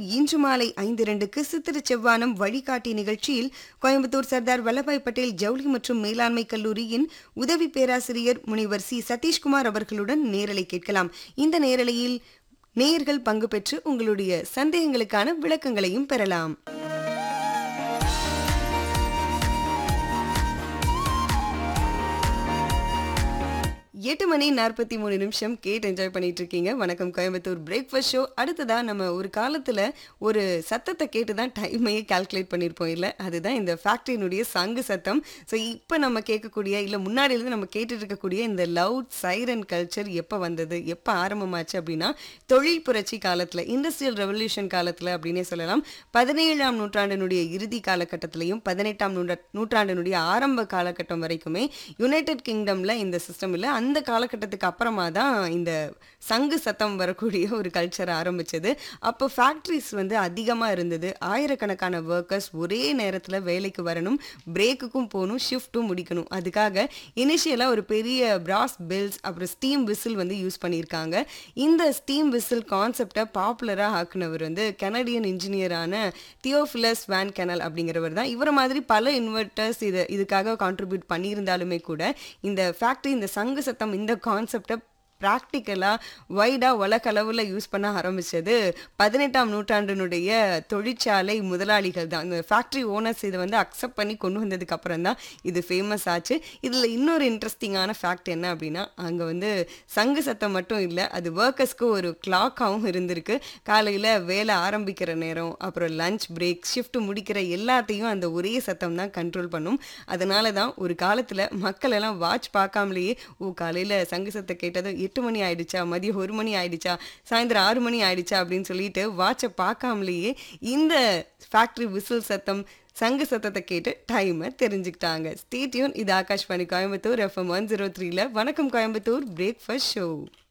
இன்று மாலை ஐந்து இரண்டுக்கு சித்திர செவ்வானம் வழிகாட்டி நிகழ்ச்சியில் கோயம்புத்தூர் சர்தார் வல்லபாய் பட்டேல் ஜவுளி மற்றும் மேலாண்மை கல்லூரியின் உதவி பேராசிரியர் முனைவர் சி சதீஷ்குமார் அவர்களுடன் நேரலை கேட்கலாம் இந்த நேரலையில் நேயர்கள் பங்கு பெற்று உங்களுடைய சந்தேகங்களுக்கான விளக்கங்களையும் பெறலாம் எட்டு மணி நாற்பத்தி மூணு நிமிஷம் கேட்டு என்ஜாய் பண்ணிட்டு இருக்கீங்க வணக்கம் கோயம்புத்தூர் பிரேக்ஃபாஸ்ட் ஷோ அடுத்ததா நம்ம ஒரு காலத்துல ஒரு சத்தத்தை கேட்டு தான் டைமையே கால்குலேட் பண்ணியிருப்போம் இல்லை அதுதான் இந்த ஃபேக்டரியினுடைய சங்கு சத்தம் ஸோ இப்போ நம்ம கேட்கக்கூடிய இல்லை முன்னாடியிலேருந்து நம்ம கேட்டுட்டு இருக்கக்கூடிய இந்த லவுட் சைரன் கல்ச்சர் எப்போ வந்தது எப்போ ஆரம்பமாச்சு அப்படின்னா தொழில் புரட்சி காலத்தில் இண்டஸ்ட்ரியல் ரெவல்யூஷன் காலத்தில் அப்படின்னே சொல்லலாம் பதினேழாம் நூற்றாண்டினுடைய இறுதி காலகட்டத்திலையும் பதினெட்டாம் நூற்ற நூற்றாண்டினுடைய ஆரம்ப காலகட்டம் வரைக்குமே யுனைடெட் கிங்டம்ல இந்த சிஸ்டம் இல்லை அந்த காலகட்டத்துக்கு அப்புறமா தான் இந்த சங்கு சத்தம் வரக்கூடிய ஒரு கல்ச்சர் ஆரம்பிச்சது அப்போ ஃபேக்ட்ரிஸ் வந்து அதிகமாக இருந்தது ஆயிரக்கணக்கான ஒர்க்கர்ஸ் ஒரே நேரத்தில் வேலைக்கு வரணும் பிரேக்குக்கும் போகணும் ஷிஃப்ட்டும் முடிக்கணும் அதுக்காக இனிஷியலாக ஒரு பெரிய பிராஸ் பில்ஸ் அப்புறம் ஸ்டீம் விசில் வந்து யூஸ் பண்ணியிருக்காங்க இந்த ஸ்டீம் விசில் கான்செப்டை பாப்புலராக ஆக்குனவர் வந்து கனடியன் இன்ஜினியரான தியோஃபிலஸ் வேன் கெனல் அப்படிங்கிறவர் தான் இவரை மாதிரி பல இன்வெர்டர்ஸ் இதை இதுக்காக கான்ட்ரிபியூட் பண்ணியிருந்தாலுமே கூட இந்த ஃபேக்ட்ரி இந்த சங்கு சத்தம் இந்த கான்செப்டை ப்ராக்டிக்கலாக வைடாக உலகளவில் யூஸ் பண்ண ஆரம்பித்தது பதினெட்டாம் நூற்றாண்டினுடைய தொழிற்சாலை முதலாளிகள் தான் இந்த ஃபேக்ட்ரி ஓனர்ஸ் இதை வந்து அக்செப்ட் பண்ணி கொண்டு வந்ததுக்கு அப்புறம் தான் இது ஃபேமஸ் ஆச்சு இதில் இன்னொரு இன்ட்ரெஸ்டிங்கான ஃபேக்ட் என்ன அப்படின்னா அங்கே வந்து சங்கு சத்தம் மட்டும் இல்லை அது ஒர்க்கர்ஸ்க்கு ஒரு கிளாக்காகவும் இருந்திருக்கு காலையில் வேலை ஆரம்பிக்கிற நேரம் அப்புறம் லஞ்ச் பிரேக் ஷிஃப்ட் முடிக்கிற எல்லாத்தையும் அந்த ஒரே சத்தம் தான் கண்ட்ரோல் பண்ணும் அதனால தான் ஒரு காலத்தில் மக்கள் எல்லாம் வாட்ச் பார்க்காமலேயே ஓ காலையில் சங்கு சத்தம் கேட்டதும் எட்டு மணி ஆயிடுச்சா மதியம் ஒரு மணி ஆயிடுச்சா சாயந்தரம் ஆறு மணி ஆயிடுச்சா அப்படின்னு சொல்லிட்டு வாட்சை பார்க்காமலேயே இந்த ஃபேக்ட்ரி விசில் சத்தம் சங்கு சத்தத்தை கேட்டு டைமை தெரிஞ்சுக்கிட்டாங்க ஸ்டேட்யூன் இது Akashvani Coimbatore FM one zero த்ரீல வணக்கம் கோயம்புத்தூர் பிரேக்ஃபாஸ்ட் ஷோ